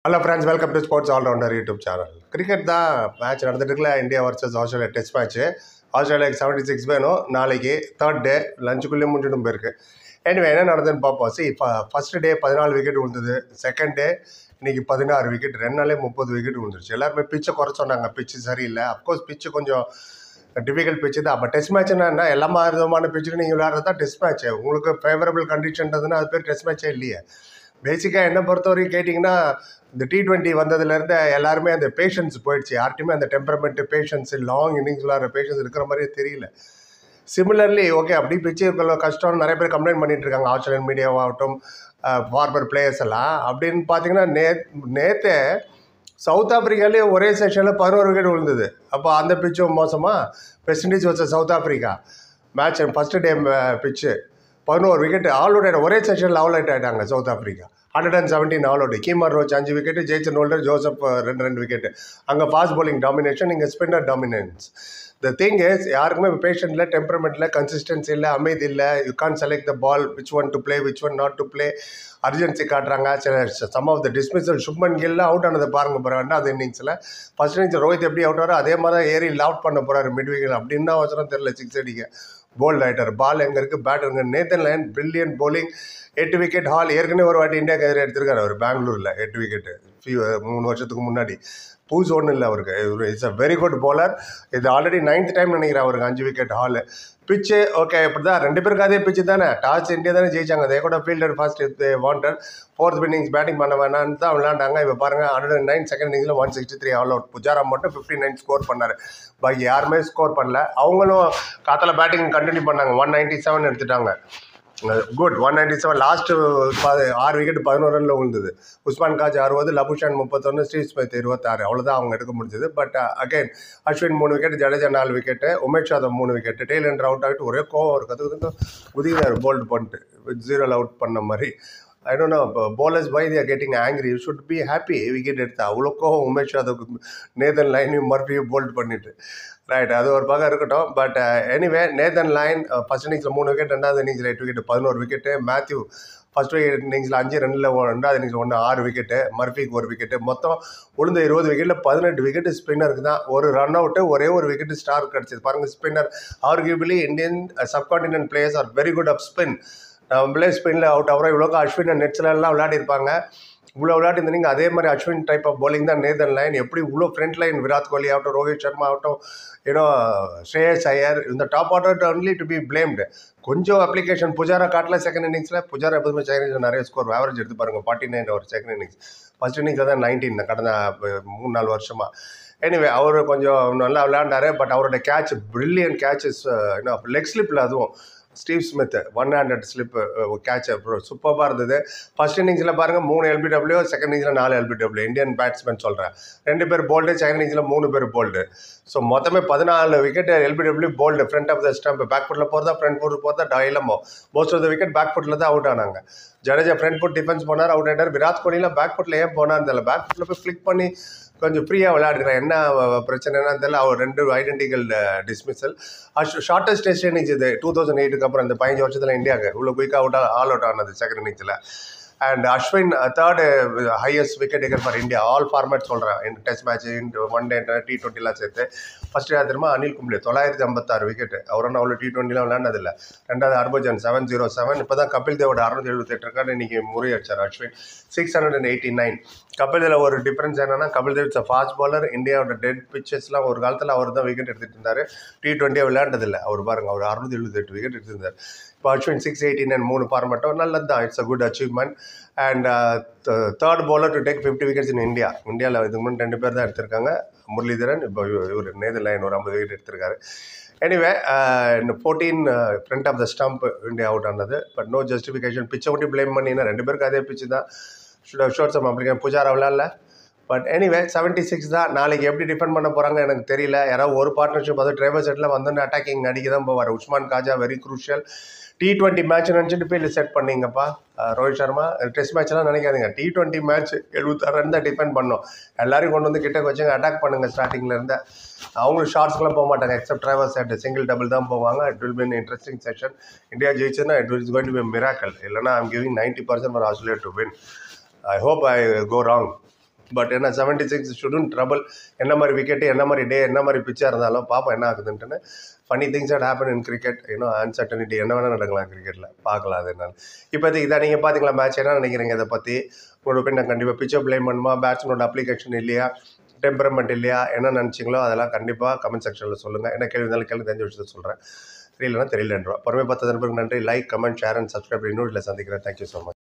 hello friends welcome to sports allrounder YouTube channel cricket தான் match நடந்துட்டு இருக்குல்ல India versus Australia test match ஆஸ்திரேலியாக்கு seventy six வேணும் நாளைக்கு தேர்ட் டே லஞ்சுக்குள்ளேயே முடிஞ்சிடும் போயிருக்கு எனிவே என்ன நடந்ததுன்னு பார்ப்போம் சி இப்போ ஃபஸ்ட்டு டே பதினாலு விக்கெட் விழுந்தது செகண்ட் டே இன்னைக்கு பதினாறு விக்கெட் ரெண்டு நாளே முப்பது விக்கெட் விழுந்துருச்சு எல்லாருமே பிச்சை குறை சொன்னாங்க பிச்சு சரியில்லை அஃப்கோர்ஸ் பிச்சு கொஞ்சம் டிஃபிகல்ட் பிச்சு தான் அப்போ டெஸ்ட் மேட்ச்னா என்ன எல்லா விதமான பிச்சில் நீங்கள் விளையாடுறது தான் டெஸ்ட் மேட்ச் உங்களுக்கு ஃபேவரபிள் கண்டிஷன்றதுன்னா அது பேர் டெஸ்ட் மேட்சே இல்லையே பேசிக்காக என்னை பொறுத்த வரைக்கும் கேட்டிங்கன்னா இந்த டி டுவெண்ட்டி வந்ததுலேருந்து எல்லாருமே அந்த பேஷன்ஸ் போயிடுச்சு யார்ட்டையுமே அந்த டெம்பரமெண்ட்டு பேஷன்ஸ் லாங் இன்னிங்ஸ் விளாட்ற பேஷன்ஸ் இருக்கிற மாதிரியே தெரியல சிமிலர்லி ஓகே அப்படி பிச்சு இருக்கிற கஷ்டம் நிறைய பேர் கம்ப்ளைண்ட் பண்ணிட்டு இருக்காங்க ஆஸ்திரேலியன் மீடியாவாகட்டும் ஃபார்மர் பிளேயர்ஸ் எல்லாம் அப்படின்னு பார்த்தீங்கன்னா நே நேற்றே சவுத் ஆப்பிரிக்காலே ஒரே செஷனில் பதினோரு விக்கெட் விழுந்தது அப்போ அந்த பிச்சும் மோசமா வெஸ்ட் இண்டீஸ் வச்ச South Africa match first day pitch பதினோரு விக்கெட் ஆல் அவுட் ஒரே செஷனில் ஆல் அவுட் ஆகிட்டாங்க South Africa hundred and seventeen all out Kemar Roach அஞ்சு விக்கெட்டு ஜெய்சன் ஹோல்டர் ஜோசப் ரெண்டு ரெண்டு விக்கெட்டு அங்கே ஃபாஸ்ட் bowling டாமினேஷன் இங்கே spinner dominance the thing is யாருக்குமே பேஷண்ட்டில் டெம்பரமெண்ட்டில் கன்சிஸ்டன்சி இல்லை அமைதி இல்லை you can select the ball which one to play which one not to play urgency காட்டுறாங்க சில some of the dismissal Shubman கில்ல அவுட் ஆனதை பாருங்க போகிறாங்க ரெண்டாவது இன்னிங்ஸில் ஃபர்ஸ்ட் இன்னிங்ஸ் ரோஹித் எப்படி அவுட் ஆகிறோ அதே மாதிரி தான் ஏறி லாட் பண்ண போகிறாரு மிட் விக்கெட் அப்படின்னு அவசரம் தெரியல சிக்ஸ் அடிக்க போல்ட் ஆகிட்டார் பால் எங்கே இருக்குது பேட் எங்கே நேத்தன் லைன் பிரில்லியன் bowling எட்டு விக்கெட் ஹால் ஏற்கனவே ஒரு வாட்டி இந்தியாவுக்கு எதிராக எடுத்திருக்காரு அவர் பெங்களூரில் எட்டு விக்கெட்டு ஃபியூ மூணு வருஷத்துக்கு முன்னாடி பூஸ் ஒன்றும் இல்லை அவருக்கு it's a very good bowler இது ஆல்ரெடி நைன்த் டைம் நினைக்கிறேன் அவருக்கு அஞ்சு விக்கெட் ஹால் பிச்சு ஓகே இப்படி தான் ரெண்டு பேருக்கு அதே பிச்சு தானே டாஸ் இந்தியா தானே ஜெயிச்சாங்க அதே கூட fielder fast wanted fourth innings batting பண்ண வேணான்னு தான் விளையாண்டாங்க இப்போ பாருங்கள் ஹண்ட்ரட் நைன் செகண்ட் இன்னிங்ஸில் one sixty three all out Pujara மட்டும் ஃபிஃப்டி நைன் ஸ்கோர் பண்ணார் பாக்கி யாருமே ஸ்கோர் பண்ணல அவங்களும் காத்தால பேட்டிங் கண்டினியூ பண்ணாங்க ஒன் நைன்ட்டி செவன் எடுத்துட்டாங்க good one ninety seven last ஆறு விக்கெட் பதினோரு ரனில் விழுந்தது உஸ்மான் காஜ் அறுபது லபுஷான் முப்பத்தொன்று ஸ்ரீ ஸ்மித் இருபத்தாறு அவ்வளோதான் அவங்க எடுக்க முடிஞ்சது பட் அகைன் அஸ்வின் மூணு விக்கெட் ஜடேஜா நாலு விக்கெட்டு உமேஷ் யாதவ் மூணு விக்கெட்டு டெய்லர் அவுட் ஆகிட்டு ஒரே கோவம் ஒரு கற்று கற்று உதிக்கிறார் போல்டு பண்ணிட்டு ஜீரோவில் அவுட் பண்ண மாதிரி I don't know bowlers why they are getting angry you should be happy wicket எடுத்தா அவ்வளோ கோவம் உமேஷ் யாதவ் நேதன் லைனையும் மறுபடியும் போல்ட் பண்ணிட்டு ரைட் அது ஒரு பக்கம் இருக்கட்டும் but anyway Nathan Lyon first இன்னிங்ஸில் மூணு விக்கெட் ரெண்டாவது இன்னிங்ஸில் எட்டு விக்கெட் பதினோரு விக்கெட்டு மேத்யூ ஃபர்ஸ்ட் இன்னிங்ஸில் அஞ்சு ரெண்டில் ரெண்டாவது இன்னிங்ஸில் ஒன்று ஆறு விக்கெட்டு மர்ஃபிக்கு ஒரு விக்கெட்டு மொத்தம் உளுந்த இருபது விக்கெட்டில் பதினெட்டு விக்கெட்டு ஸ்பின்னருக்கு தான் ஒரு ரன் அவுட்டு ஒரே ஒரு விக்கெட்டு ஸ்டார் கிடச்சிது பாருங்கள் spinner arguably Indian subcontinent players are very good of spin நம்மளே ஸ்பின்னில் அவுட் ஆகிறோம் இவ்வளோக்கு அஸ்வின் நெட்ஸ்ல எல்லாம் விளையாடிருப்பாங்க இவ்வளோ விளையாடிருந்தீங்க அதே மாதிரி அஸ்வின் டைப் ஆஃப் bowling தான் நேதன் லைன் எப்படி இவ்வளோ ஃப்ரண்ட் லைன் விராட் கோலி ஆகட்டும் ரோஹித் சர்மா ஆகட்டும் ஏன்னோ ஸ்ரேயஸ் ஐயர் இந்த top order only to be blamed கொஞ்சம் அப்ளிகேஷன் புஜாரா காட்டில் செகண்ட் இன்னிங்ஸில் புஜாரா எப்போதுமே செகண்ட் இன்னிங்ஸ் நிறைய ஸ்கோர் ஆவரேஜ் எடுத்து பாருங்கள் ஃபார்ட்டி நைன் ஒரு செகண்ட் இன்னிங்ஸ் ஃபர்ஸ்ட் இன்னிங்ஸில் தான் நைன்டீன் கடந்த அஹ், மூணு நாலு வருஷமாக எனிவே அவர் கொஞ்சம் நல்லா விளையாண்டாரு பட் அவரோட கேட்ச் பிரில்லியன் கேட்சஸ் என்ன லெக் ஸ்லிப்பில் அதுவும் Steve Smith one hundred slip catch அப்புறம் சூப்பராக இருந்தது ஃபர்ஸ்ட் இன்னிங்ஸில் பாருங்கள் மூணு எல்பிடபிள்யூ செகண்ட் இன்னிங்ஸில் நாலு எல்பிடபிள்யூ இந்தியன் பேட்ஸ்மேன் சொல்கிறேன் ரெண்டு பேர் போல்டு செகண்ட் இன்னிங்ஸில் மூணு பேர் போல்டு ஸோ மொத்தமே பதினாலு wicket LBW bowled front of the stump back ஃபுட்டில் போகிறதா ஃப்ரண்ட் ஃபுட் போகிறதா டைலமோ most of the wicket back ஃபுட்டில் தான் அவுட் ஆனாங்க ஜடேஜா ஃப்ரண்ட் ஃபுட் டிஃபென்ஸ் போனார் அவுட் ஆகிட்டார் விராட் கோலிலாம் பேக் ஃபுட்டில் ஏன் போனான்னு தெரியல பேக் ஃபுட்டில் போய் ஃப்ளிக் பண்ணி கொஞ்சம் ஃப்ரீயாக விளையாடுறேன் என்ன பிரச்சனைனா தெரியல அவர் ரெண்டு identical dismissal shortest test innings இது டூ தௌசண்ட் எயிட்டுக்கு அப்புறம் இந்த பதினஞ்சு வருஷத்தில் இந்தியாவுக்கு இவ்வளோ குயிக்காக அவுட் ஆல் அவுட் ஆனது செகண்ட் இன்னிங்ஸில் and Ashwin third highest wicket taker for India all format சொல்கிறேன் இந்த டெஸ்ட் மேட்ச் இந்த ஒன் டே டி டுவெண்ட்டிலாம் சேர்த்து ஃபர்ஸ்ட் யார் தெரியுமா அனில் கும்ப்ளே தொள்ளாயிரத்தி ஐம்பத்தாறு விக்கெட் அவர் ஒன்றும் அவ்வளோ டி டுவெண்ட்டிலாம் விளையாண்டதில்ல ரெண்டாவது ஹர்பஜன் செவன் ஜீரோ செவன் இப்போ தான் கபில் தேவோட அறுநூத்தி எழுபத்தெட்டு இருக்காரு இன்னைக்கு முறியடிச்சார் Ashwin six hundred and eighty nine Kapil தேவில் ஒரு டிஃப்ரென்ஸ் என்னன்னா Kapil Dev it's fast bowler இந்தியாவோட டெட் பிச்சஸ்லாம் ஒரு காலத்தில் அவர் தான் விக்கெட் எடுத்துட்டு இருந்தார் டி டுவெண்ட்டியாக விளையாண்டதில்லை அவர் பாருங்க அவர் அறுநூத்தி எழுபத்தெட்டு விக்கெட் எடுத்திருந்தார் இப்போ அஸ்வின் சிக்ஸ் எயிட்டி நைன் மூணு ஃபார்மேட்டும் நல்லது தான் it's a good achievement and third bowler to take fifty wickets in India இந்தியாவில் இதுக்கு முன்னாடி ரெண்டு பேர் தான் எடுத்திருக்காங்க முரளிதரன் இப்போ இவர் நேதர் லைன் ஒரு ஐம்பது விக்கெட் எடுத்திருக்காரு எனிவே இந்த fourteen front of the stump India out ஆனது பட் நோ ஜஸ்டிஃபிகேஷன் பிச்சை மட்டும் ப்ளேம் பண்ணினா ரெண்டு பேருக்கு அதே பிச்சு தான் should showed some application Pujara விளையாடல பட் எனிவே செவன்ட்டி சிக்ஸ் தான் நாளைக்கு எப்படி டிஃபெண்ட் பண்ண போகிறாங்க எனக்கு தெரியல யாராவது ஒரு பார்ட்னர்ஷிப் அது டிரைவர் செட்டில் வந்தோன்னு அட்டாக்கிங் அடிக்க தான் போவார் Usman Khawaja very crucial T twenty match நினச்சிட்டு போய் செட் பண்ணீங்கப்பா அஹ் ரோஹித் சர்மா டெஸ்ட் மேட்ச்லாம் நினைக்காதீங்க டி டுவெண்ட்டி மேட்ச் எழுபத்தாறு ரன் தான் டிஃபெண்ட் பண்ணோம் எல்லாரையும் கொண்டு வந்து கிட்ட வச்சுங்க அட்டாக் பண்ணுங்க ஸ்டார்டிங்ல இருந்து அவங்களும் ஷார்ட்ஸ்க்குலாம் போக மாட்டாங்க except driver set single double தான் போவாங்க it will be interesting session India ஜெயிச்சுன்னா it is going to be miracle இல்லைனா I'm giving ninety percent for Australia to win I hope I go wrong but என்ன seventy six ஷுடன் trouble என்ன மாதிரி wicket என்ன மாதிரி டே என்ன மாதிரி பிச்சாக இருந்தாலும் பார்ப்போம் என்ன ஆகுதுன்ட்டுன்னு funny things at happen in cricket இன்னும் அன்சர்டனிட்டி என்ன வேணால் நடக்கலாம் கிரிக்கெட்டில் பார்க்கலாம் அது என்னன்னு இப்போதைக்கு இதை நீங்கள் பார்த்தீங்களா மேட்ச் என்ன நினைக்கிறீங்க இதை பற்றி உங்களோட ஒப்பீனியன் கண்டிப்பாக பிச்சை ப்ளேம் பண்ணுமா பேட்ஸ்மேனோட அப்ளிகேஷன் இல்லையா டெம்பரமெண்ட் இல்லையா என்ன நினச்சிங்களோ அதெல்லாம் கண்டிப்பாக கமெண்ட் செக்ஷனில் சொல்லுங்கள் என்ன கேள்வி இருந்தாலும் கேள்வி தெரிஞ்ச விஷயத்தை சொல்கிறேன் தெரியலன்னா தெரியலன்றோம் பொறுமை பத்து நண்பருக்கு நன்றி like comment share and subscribe இன்னொரு சந்திக்கிறேன் தேங்க்யூ ஸோ மச்